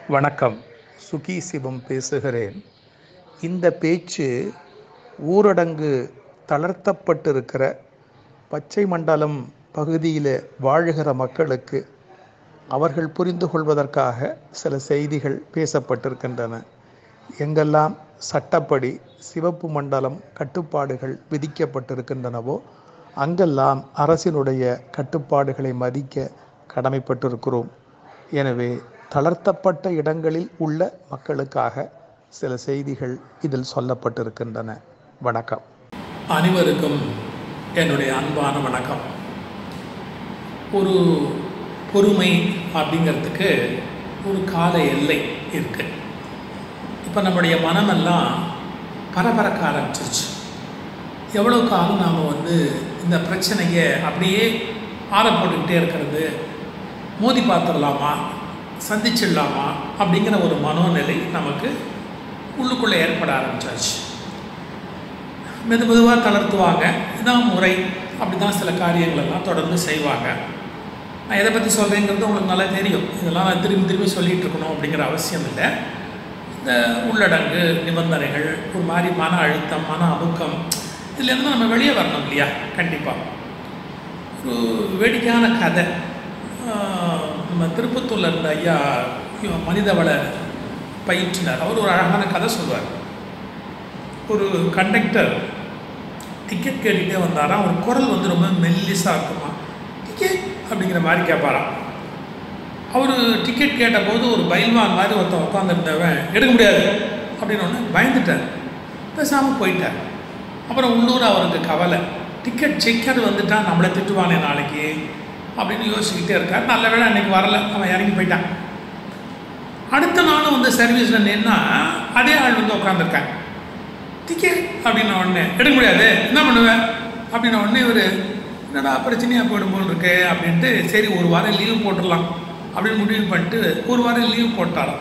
வணக்கம் சுகி சிவம் பேசுகிறேன் இந்த பேச்சு ஊரடங்கு தளர்த்தப்பட்டிருக்கிற பச்சை மண்டலம் பகுதியில் வாழுகிற மக்களுக்கு அவர்கள் புரிந்து கொள்வதற்காக சில செய்திகள் பேசப்பட்டிருக்கின்றன எங்கெல்லாம் சட்டப்படி சிவப்பு மண்டலம் கட்டுப்பாடுகள் விதிக்கப்பட்டிருக்கின்றனவோ அங்கெல்லாம் அரசினுடைய கட்டுப்பாடுகளை மதிக்க கடமைப்பட்டிருக்கிறோம் எனவே தளர்த்தப்பட்ட இடங்களில் உள்ள மக்களுக்காக சில செய்திகள் இதில் சொல்லப்பட்டிருக்கின்றன வணக்கம் அனைவருக்கும் என்னுடைய அன்பான வணக்கம் ஒரு பொறுமை அப்படிங்கிறதுக்கு ஒரு கால எல்லை இருக்கு இப்போ நம்முடைய மனமெல்லாம் பரபரக்க ஆரம்பிச்சிருச்சு எவ்வளோ காலம் நாம் வந்து இந்த பிரச்சனையை அப்படியே ஆற போட்டுக்கிட்டே இருக்கிறது மோதி பார்த்துடலாமா சந்திச்சிடலாமா அப்படிங்கிற ஒரு மனோநிலை நமக்கு உள்ளுக்குள்ளே ஏற்பட ஆரம்பிச்சாச்சு மெது மெதுவாக தளர்த்துவாங்க இதான் முறை அப்படி தான் சில காரியங்களெல்லாம் தொடர்ந்து செய்வாங்க நான் எதை பற்றி சொல்கிறேங்கிறது உங்களுக்கு நல்லா தெரியும் இதெல்லாம் நான் திரும்பி திரும்பி சொல்லிகிட்டு இருக்கணும் அப்படிங்கிற அவசியம் இல்லை இந்த உள்ளடங்கு நிபந்தனைகள் ஒரு மாதிரி மன அழுத்தம் மன அமுக்கம் இதுலேருந்து நம்ம வெளியே வரணும் இல்லையா கண்டிப்பாக ஒரு வேடிக்கையான கதை ஆஹ் நம்ம திருப்பத்தூரில் இருந்த ஐயா இவ- மனிதவள பயிற்றுனர் அவர் ஒரு அழகான கதை சொல்வார் ஒரு கண்டக்டர் டிக்கெட் கேட்டுகிட்டே வந்தாராம் ஒரு குரல் வந்து ரொம்ப மெல்லிஸாக இருக்குமா டிக்கெட் அப்படிங்கிற மாதிரி கேட்பாராம் அவர் டிக்கெட் கேட்டபோது ஒரு பயில்வான் மாதிரி ஒருத்தன் உட்காந்துருந்தவன் எடுக்க முடியாது அப்படின்னு ஒன்று பயந்துட்டார் பேசாமல் போயிட்டார் அப்புறம் உள்ளூர் அவருக்கு கவலை டிக்கெட் செக்கர் வந்துட்டா நம்மளை திட்டுவானே நாளைக்கு அப்படின்னு யோசிச்சுக்கிட்டே இருக்கார் நல்ல வேளை அன்னைக்கு வரல அவன் இறங்கி போயிட்டான் அடுத்த நாளும் வந்து சர்வீஸில் நின்னா அதே ஆள் வந்து உட்காந்துருக்காங்க டிக்கெட் அப்படின்ன உடனே எடுக்க முடியாது என்ன பண்ணுவேன் அப்படின்ன உடனே இவர் என்னடா பிரச்சனையாக போயிடும் போல் இருக்கு அப்படின்ட்டு சரி ஒரு வாரம் லீவ் போட்டுடலாம் அப்படின்னு முடிவு பண்ணிட்டு ஒரு வாரம் லீவ் போட்டாராம்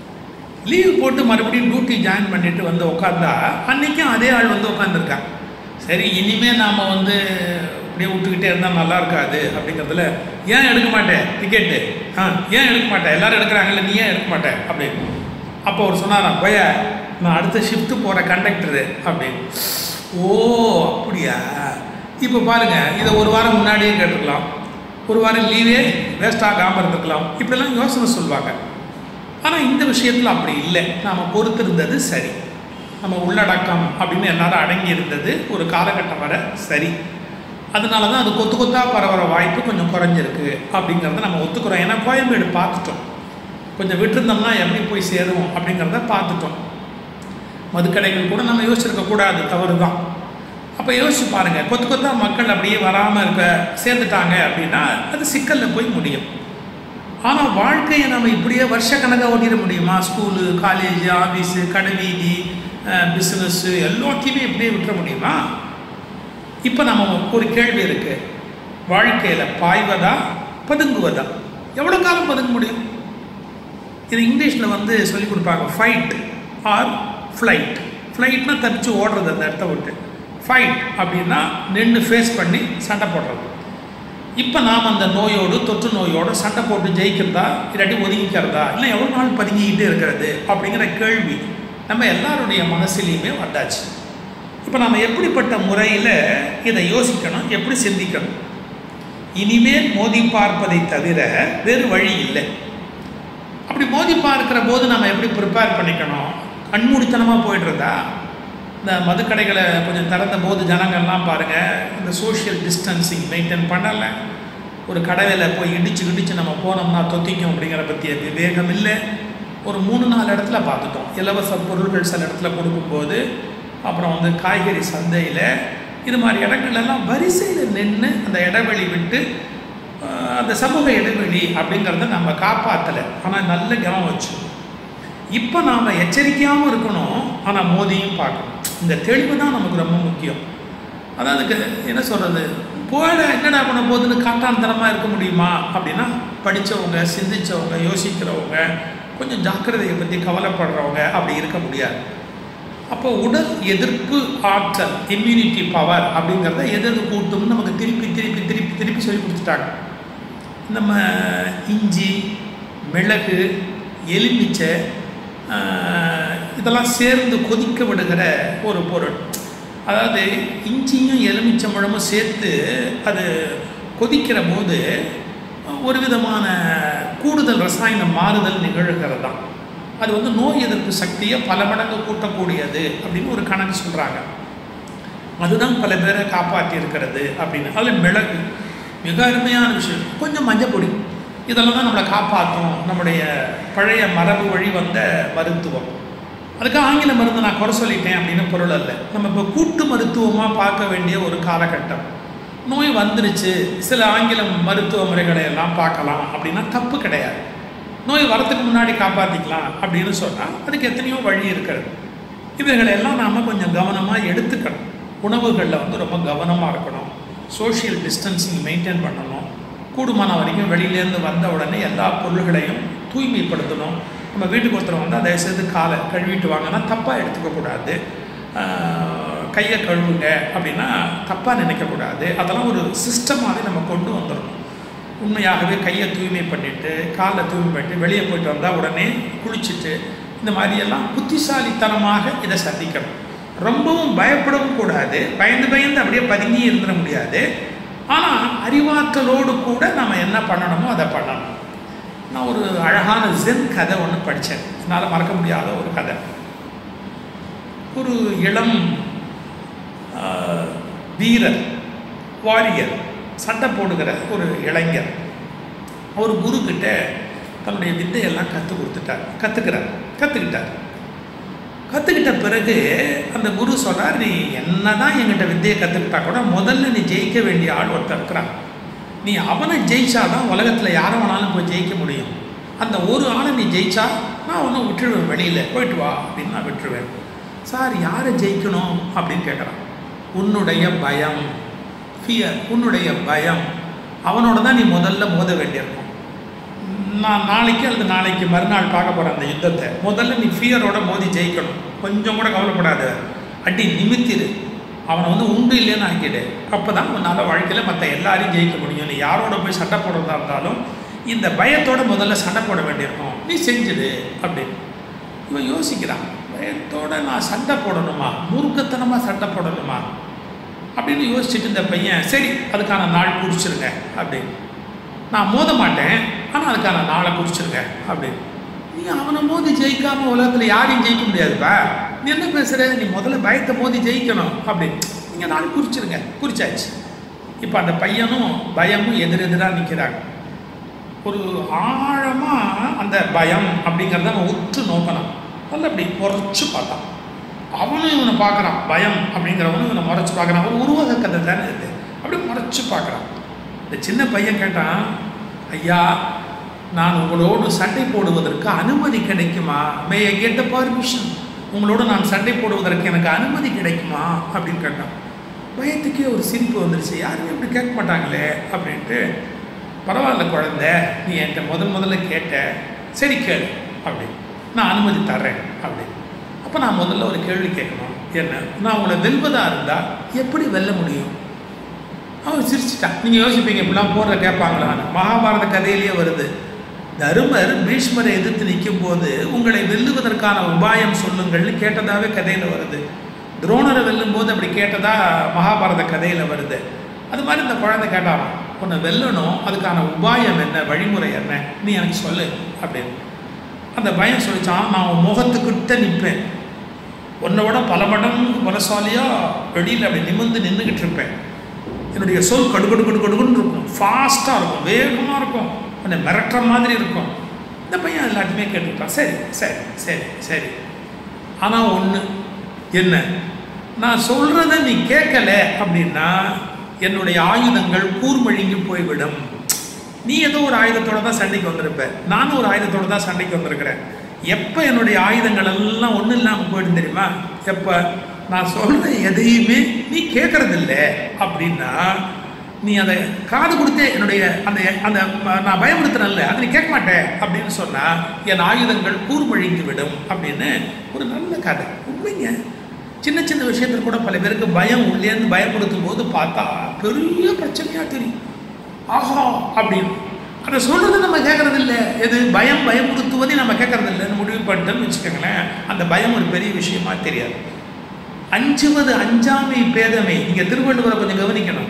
லீவ் போட்டு மறுபடியும் டியூட்டி ஜாயின் பண்ணிட்டு வந்து உட்காந்தா அன்னைக்கும் அதே ஆள் வந்து உட்காந்துருக்கான் சரி இனிமே நாம் வந்து இப்படியே விட்டுக்கிட்டே இருந்தால் நல்லா இருக்காது அப்படிங்கிறதுல ஏன் எடுக்க மாட்டேன் டிக்கெட்டு ஆ ஏன் எடுக்க மாட்டேன் எல்லாரும் எடுக்கிறாங்கல்ல நீ ஏன் எடுக்க மாட்டேன் அப்படின்னு அப்போ அவர் சொன்னாராம் பைய நான் அடுத்த ஷிஃப்ட்டு போகிற கண்டக்டரு அப்படின்னு ஓ அப்படியா இப்போ பாருங்க இதை ஒரு வாரம் முன்னாடியே கேட்டுருக்கலாம் ஒரு வாரம் லீவே வேஸ்ட் ஆகாமல் இருந்திருக்கலாம் இப்படிலாம் யோசனை சொல்லுவாங்க ஆனால் இந்த விஷயத்தில் அப்படி இல்லை நாம் பொறுத்திருந்தது சரி நம்ம உள்ளடக்கம் அப்படின்னு எல்லாரும் அடங்கி இருந்தது ஒரு காலகட்டம் வரை சரி அதனால தான் அது கொத்து கொத்தா பரவற வாய்ப்பு கொஞ்சம் குறைஞ்சிருக்கு அப்படிங்கிறத நம்ம ஒத்துக்கிறோம் ஏன்னா கோயம்பேடு பார்த்துட்டோம் கொஞ்சம் விட்டுருந்தோம்னா எப்படி போய் சேருவோம் அப்படிங்கிறத பார்த்துட்டோம் மதுக்கடைகள் கூட நம்ம யோசிச்சிருக்க கூடாது தவறு தான் அப்போ யோசிச்சு பாருங்கள் கொத்து கொத்தா மக்கள் அப்படியே வராமல் இருக்க சேர்ந்துட்டாங்க அப்படின்னா அது சிக்கலில் போய் முடியும் ஆனால் வாழ்க்கையை நம்ம இப்படியே வருஷக்கணக்காக ஓட்டிட முடியுமா ஸ்கூலு காலேஜ் ஆஃபீஸு கடை வீதி பிஸ்னஸ்ஸு எல்லாத்தையுமே இப்படியே விட்டுற முடியுமா இப்போ நம்ம ஒரு கேள்வி இருக்கு வாழ்க்கையில் பாய்வதா பதுங்குவதா எவ்வளோ காலம் பதுங்க முடியும் இது இங்கிலீஷில் வந்து சொல்லி கொடுப்பாங்க ஃபைட் ஆர் ஃப்ளைட் ஃப்ளைட்னா தப்பிச்சு ஓடுறது அந்த இடத்த விட்டு ஃபைட் அப்படின்னா நின்று ஃபேஸ் பண்ணி சண்டை போடுறது இப்போ நாம் அந்த நோயோடு தொற்று நோயோடு சண்டை போட்டு ஜெயிக்கிறதா இல்லாட்டி ஒதுங்கிக்கிறதா இல்லை எவ்வளோ நாள் பதுங்கிக்கிட்டே இருக்கிறது அப்படிங்கிற கேள்வி நம்ம எல்லாருடைய மனசுலேயுமே வந்தாச்சு இப்போ நம்ம எப்படிப்பட்ட முறையில் இதை யோசிக்கணும் எப்படி சிந்திக்கணும் இனிமேல் மோதி பார்ப்பதை தவிர வேறு வழி இல்லை அப்படி மோதி பார்க்கிற போது நம்ம எப்படி ப்ரிப்பேர் பண்ணிக்கணும் கண்மூடித்தனமாக போயிடுறதா இந்த மதுக்கடைகளை கொஞ்சம் திறந்த போது ஜனங்கள்லாம் பாருங்கள் இந்த சோஷியல் டிஸ்டன்சிங் மெயின்டைன் பண்ணலை ஒரு கடையில் போய் இடிச்சு இடிச்சு நம்ம போனோம்னா தொத்திக்கும் அப்படிங்கிற பற்றிய விவேகம் இல்லை ஒரு மூணு நாலு இடத்துல பார்த்துட்டோம் இலவச பொருட்கள் சில இடத்துல கொடுக்கும்போது அப்புறம் வந்து காய்கறி சந்தையில் இது மாதிரி இடங்கள்லாம் வரிசையில் நின்று அந்த இடைவெளி விட்டு ஆஹ், அந்த சமூக இடைவெளி அப்படிங்கிறத நம்ம காப்பாற்றலை ஆனால் நல்ல கவனம் வச்சு இப்போ நாம் எச்சரிக்கையாகவும் இருக்கணும் ஆனால் மோதியும் பார்க்கணும் இந்த தெளிவு தான் நமக்கு ரொம்ப முக்கியம் அதாவது க- என்ன சொல்கிறது போட என்னடா பண்ண போகுதுன்னு காட்டாந்தரமாக இருக்க முடியுமா அப்படின்னா படித்தவங்க சிந்திச்சவங்க யோசிக்கிறவங்க கொஞ்சம் ஜாக்கிரதையை பற்றி கவலைப்படுறவங்க அப்படி இருக்க முடியாது அப்போ உடல் எதிர்ப்பு ஆற்றல் இம்யூனிட்டி பவர் அப்படிங்கிறத எது எது கூட்டும்னு நமக்கு திருப்பி திருப்பி திருப்பி திருப்பி சொல்லி கொடுத்துட்டாங்க நம்ம இஞ்சி மிளகு எலுமிச்சை ஆஹ், இதெல்லாம் சேர்ந்து கொதிக்க விடுகிற ஒரு பொருள் அதாவது இஞ்சியும் எலுமிச்சம்பழமும் சேர்த்து அது கொதிக்கிற போது ஒரு விதமான கூடுதல் ரசாயன மாறுதல் நிகழ்கிறதாம் அது வந்து நோய் எதிர்ப்பு சக்தியை பல மடங்கு கூட்டக்கூடியது அப்படின்னு ஒரு கணக்கு சொல்கிறாங்க அதுதான் பல பேரை காப்பாற்றி இருக்கிறது அப்படின்னு அதில் மிளகு மிக அருமையான விஷயம் கொஞ்சம் மஞ்சள் பொடி இதெல்லாம் தான் நம்மளை காப்பாற்றும் நம்முடைய பழைய மரபு வழி வந்த மருத்துவம் அதுக்கு ஆங்கில மருந்து நான் குறை சொல்லிட்டேன் அப்படின்னு பொருள் அல்ல நம்ம இப்போ கூட்டு மருத்துவமாக பார்க்க வேண்டிய ஒரு காலகட்டம் நோய் வந்துருச்சு சில ஆங்கில மருத்துவ முறைகளை எல்லாம் பார்க்கலாம் அப்படின்னா தப்பு கிடையாது நோய் வரத்துக்கு முன்னாடி காப்பாற்றிக்கலாம் அப்படின்னு சொன்னால் அதுக்கு எத்தனையோ வழி இருக்கிறது இவைகளை எல்லாம் நாம் கொஞ்சம் கவனமாக எடுத்துக்கணும் உணவுகளில் வந்து ரொம்ப கவனமாக இருக்கணும் சோஷியல் டிஸ்டன்சிங் மெயின்டைன் பண்ணணும் கூடுமான வரைக்கும் வெளியிலேருந்து வந்த உடனே எல்லா பொருள்களையும் தூய்மைப்படுத்தணும் நம்ம வீட்டுக்கு ஒருத்தர் வந்தால் தயவுசெய்து காலை கழுவிட்டு வாங்கன்னா தப்பாக எடுத்துக்கக்கூடாது ஆஹ், கையை கழுவுங்க அப்படின்னா தப்பாக நினைக்கக்கூடாது அதெல்லாம் ஒரு சிஸ்டமாகவே நம்ம கொண்டு வந்துடணும் உண்மையாகவே கையை தூய்மை பண்ணிட்டு காலை தூய்மை பண்ணிட்டு வெளியே போயிட்டு வந்தால் உடனே குளிச்சுட்டு இந்த மாதிரியெல்லாம் புத்திசாலித்தனமாக இதை சந்திக்கணும் ரொம்பவும் பயப்படவும் கூடாது பயந்து பயந்து அப்படியே பதுங்கி இருந்துட முடியாது ஆனால் அறிவாற்றலோடு கூட நம்ம என்ன பண்ணணுமோ அதை பண்ணணும் நான் ஒரு அழகான ஜென் கதை ஒன்று படித்தேன் என்னால் மறக்க முடியாத ஒரு கதை ஒரு இளம் ஆஹ், வீரர் வாரியர் சண்டை போடுகிற ஒரு இளைஞர் அவர் குரு கிட்ட தன்னுடைய வித்தையெல்லாம் கற்றுக் கொடுத்துட்டார் கற்றுக்கிறார் கற்றுக்கிட்டார் கற்றுக்கிட்ட பிறகு அந்த குரு சொல்றார் நீ என்னதான் என்கிட்ட வித்தையை கற்றுக்கிட்டா கூட முதல்ல நீ ஜெயிக்க வேண்டிய ஆள் ஒருத்தர் இருக்கிறான் நீ அவனை ஜெயிச்சாதான் உலகத்தில் யாரை வேணாலும் போய் ஜெயிக்க முடியும் அந்த ஒரு ஆளை நீ ஜெயிச்சா நான் ஒன்றும் விட்டுடுவேன் வெளியில் போயிட்டு வா அப்படின்னு நான் விட்டுருவேன் சார் யாரை ஜெயிக்கணும் அப்படின்னு கேட்குறான் உன்னுடைய பயம் ஃபியர் உன்னுடைய பயம் அவனோட தான் நீ முதல்ல மோத வேண்டியிருக்கும் நான் நாளைக்கு அல்லது நாளைக்கு மறுநாள் பார்க்க போகிற அந்த யுத்தத்தை முதல்ல நீ ஃபியரோட மோதி ஜெயிக்கணும் கொஞ்சம் கூட கவலைப்படாத அடி நிமித்திரு அவனை வந்து உண்டு இல்லைன்னு ஆக்கிடு அப்போ தான் உன்னால் வாழ்க்கையில் மற்ற எல்லாரையும் ஜெயிக்க முடியும் நீ யாரோட போய் சண்டை போடுறதா இருந்தாலும் இந்த பயத்தோட முதல்ல சண்டை போட வேண்டியிருக்கும் நீ செஞ்சுடு அப்படின்னு இவன் யோசிக்கிறான் பயத்தோட நான் சண்டை போடணுமா மூர்க்கத்தனமாக சண்டை போடணுமா அப்படின்னு யோசிச்சுட்டு இந்த பையன் சரி அதுக்கான நாள் குறிச்சிருங்க அப்படின்னு நான் மோத மாட்டேன் ஆனால் அதுக்கான நாளை குறிச்சிருங்க அப்படின்னு நீ அவனை மோதி ஜெயிக்காம உலகத்தில் யாரையும் ஜெயிக்க முடியாதுப்பா நீ என்ன பேசுற நீ முதல்ல பயத்தை மோதி ஜெயிக்கணும் அப்படின்னு நீங்கள் நாள் குறிச்சிருங்க குறிச்சாச்சு இப்போ அந்த பையனும் பயமும் எதிரெதிராக நிற்கிறாங்க ஒரு ஆழமாக அந்த பயம் அப்படிங்கிறத அவன் உற்று நோக்கணும் நல்ல அப்படி முறைச்சு பார்த்தான் அவனும் இவனை பார்க்குறான் பயம் அப்படிங்கிறவனும் இவனை முறைச்சு பார்க்குறான் ஒரு உருவக கதை தானே இது அப்படியே முறைச்சு பார்க்குறான் இந்த சின்ன பையன் கேட்டான் ஐயா நான் உங்களோடு சண்டை போடுவதற்கு அனுமதி கிடைக்குமா மே ஐ கெட் த பர்மிஷன் உங்களோடு நான் சண்டை போடுவதற்கு எனக்கு அனுமதி கிடைக்குமா அப்படின்னு கேட்டான் பயத்துக்கே ஒரு சிரிப்பு வந்துருச்சு யாருமே இப்படி கேட்க மாட்டாங்களே அப்படின்ட்டு பரவாயில்ல குழந்த நீ என்கிட்ட முதல் முதல்ல கேட்ட சரி கேளு அப்படி நான் அனுமதி தர்றேன் அப்படி அப்போ நான் முதல்ல ஒரு கேள்வி கேட்கணும் என்ன நான் உங்களை வெல்வதாக இருந்தால் எப்படி வெல்ல முடியும் அவன் சிரிச்சிட்டான் நீங்கள் யோசிப்பீங்க இப்படிலாம் போடுற கேட்பாங்களான்னு மகாபாரத கதையிலேயே வருது தருமர் பீஷ்மரை எதிர்த்து நிற்கும் போது உங்களை வெல்லுவதற்கான உபாயம் சொல்லுங்கள்னு கேட்டதாவே கதையில் வருது துரோணரை வெல்லும் போது அப்படி கேட்டதா மகாபாரத கதையில் வருது அது மாதிரி இந்த குழந்தை கேட்டாராம் உன்னை வெல்லணும் அதுக்கான உபாயம் என்ன வழிமுறை என்ன நீ எனக்கு சொல்லு அப்படின்னு அந்த பயம் சொல்லிச்சான் நான் உன் முகத்துக்கிட்ட நிற்பேன் உன்னை விட பல மடங்கு பலசாலியாக வெளியில் அப்படி நிமிர்ந்து நின்றுக்கிட்டு இருப்பேன் என்னுடைய சொல் கடுகடு கடுகடுன்னு இருக்கும் ஃபாஸ்ட்டாக இருக்கும் வேகமாக இருக்கும் உன்னை மிரட்டுற மாதிரி இருக்கும் இந்த பையன் எல்லாத்தையுமே கேட்டுக்கிட்டான் சரி சரி சரி சரி ஆனால் ஒன்று என்ன நான் சொல்கிறத நீ கேட்கல அப்படின்னா என்னுடைய ஆயுதங்கள் கூர்மழுங்கி போய்விடும் நீ ஏதோ ஒரு ஆயுதத்தோட தான் சண்டைக்கு வந்திருப்ப நானும் ஒரு ஆயுதத்தோட தான் சண்டைக்கு வந்திருக்கிறேன் எப்போ என்னுடைய ஆயுதங்கள் எல்லாம் ஒன்றும் இல்லாமல் போயிடும் தெரியுமா எப்போ நான் சொல்கிற எதையுமே நீ கேட்கறதில்ல அப்படின்னா நீ அதை காது கொடுத்தே என்னுடைய அந்த அந்த நான் பயமுறுத்துறேன்ல அதை நீ கேட்க மாட்டேன் அப்படின்னு சொன்னால் என் ஆயுதங்கள் கூர்மொழிந்து விடும் அப்படின்னு ஒரு நல்ல கதை உண்மைங்க சின்ன சின்ன விஷயத்தில் கூட பல பேருக்கு பயம் உள்ளேருந்து பயப்படுத்தும் போது பார்த்தா பெரிய பிரச்சனையாக தெரியும் ஆஹா அப்படின்னு அதை சொல்றது நம்ம கேட்கறது இல்லை எது பயம் பயமுறுத்துவதை நம்ம கேட்கறது இல்லைன்னு முடிவு பண்ணிட்டோம்னு வச்சுக்கோங்களேன் அந்த பயம் ஒரு பெரிய விஷயமா தெரியாது அஞ்சுவது அஞ்சாமை பேதமை இங்கே திருவள்ளுவரை கொஞ்சம் கவனிக்கணும்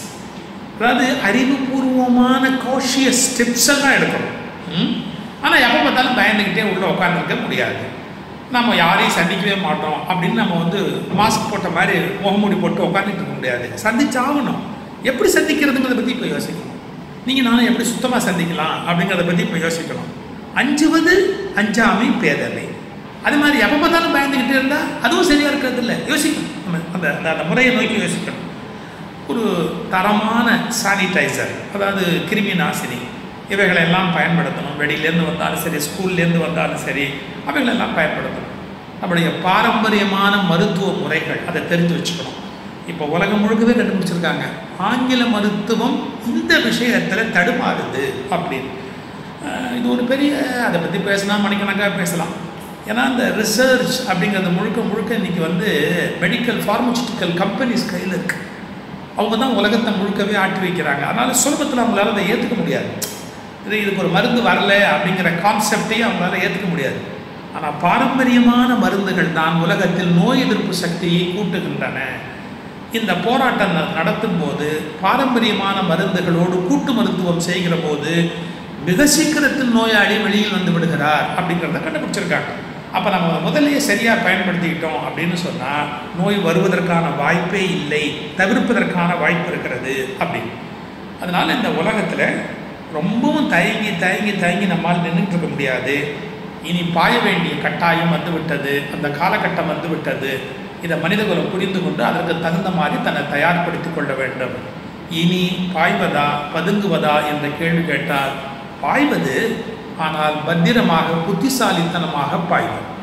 அதாவது அறிவுபூர்வமான காஷியஸ் ஸ்டெப்ஸ் எல்லாம் எடுக்கணும் ம்? ஆனால் எப்போ பார்த்தாலும் பயந்துக்கிட்டே உள்ள உட்காந்துருக்க முடியாது நம்ம யாரையும் சந்திக்கவே மாட்டோம் அப்படின்னு நம்ம வந்து மாஸ்க் போட்ட மாதிரி முகமூடி போட்டு உட்காந்துட்டு இருக்க முடியாது சந்திச்சாகணும் எப்படி சந்திக்கிறதுங்கிறத பற்றி இப்போ யோசிக்கணும் நீங்கள் நானும் எப்படி சுத்தமாக சந்திக்கலாம் அப்படிங்கிறத பற்றி இப்போ யோசிக்கணும் அஞ்சுவது அஞ்சாமை பேதமை அது மாதிரி எப்போ பார்த்தாலும் பயந்துக்கிட்டே இருந்தால் அதுவும் சரியாக இருக்கிறது இல்லை யோசிக்கணும் நம்ம அந்த அந்த அந்த முறையை நோக்கி யோசிக்கணும் ஒரு தரமான சானிடைசர் அதாவது கிருமி நாசினி இவைகளை எல்லாம் பயன்படுத்தணும் வெளியிலேருந்து வந்தாலும் சரி ஸ்கூல்லேருந்து வந்தாலும் சரி அவைகளெல்லாம் பயன்படுத்தணும் நம்முடைய பாரம்பரியமான மருத்துவ முறைகள் அதை தெரிஞ்சு வச்சுக்கணும் இப்போ உலகம் முழுக்கவே கண்டுபிடிச்சிருக்காங்க ஆங்கில மருத்துவம் இந்த விஷயத்தில் தடுமாறுது அப்படின்னு அஹ் இது ஒரு பெரிய அதை பற்றி பேசினா மணிக்கணக்காக பேசலாம் ஏன்னா இந்த ரிசர்ச் அப்படிங்கிறது முழுக்க முழுக்க இன்றைக்கி வந்து மெடிக்கல் ஃபார்மசூட்டிக்கல் கம்பெனிஸ் கையில் இருக்குது அவங்க தான் உலகத்தை முழுக்கவே ஆட்டி வைக்கிறாங்க அதனால் சுலபத்தில் அவங்களால அதை ஏற்றுக்க முடியாது இது இதுக்கு ஒரு மருந்து வரல அப்படிங்கிற கான்செப்டையும் அவங்களால ஏற்றுக்க முடியாது ஆனால் பாரம்பரியமான மருந்துகள் தான் உலகத்தில் நோய் எதிர்ப்பு சக்தியை கூட்டுகின்றன இந்த போராட்டம் ந- நடத்தும் போது பாரம்பரியமான மருந்துகளோடு கூட்டு மருத்துவம் செய்கிற போது மிக சீக்கிரத்தில் நோயாளி வெளியில் வந்து விடுகிறார் அப்படிங்கிறத கண்டுபிடிச்சிருக்காங்க அப்போ நம்ம முதல்லயே சரியாக பயன்படுத்திக்கிட்டோம் அப்படின்னு சொன்னால் நோய் வருவதற்கான வாய்ப்பே இல்லை தவிர்ப்பதற்கான வாய்ப்பு இருக்கிறது அப்படின்னு அதனால் இந்த உலகத்தில் ரொம்பவும் தயங்கி தயங்கி தயங்கி நம்மால் நின்றுட்டு இருக்க முடியாது இனி பாய வேண்டிய கட்டாயம் வந்து விட்டது அந்த காலகட்டம் வந்து விட்டது இதை மனிதகுலம் புரிந்து கொண்டு அதற்கு தகுந்த மாதிரி தன்னை தயார்படுத்திக் கொள்ள வேண்டும் இனி பாய்வதா பதுங்குவதா என்ற கேள்வி கேட்டால் பாய்வது ஆனால் பத்திரமாக புத்திசாலித்தனமாக பாய்வது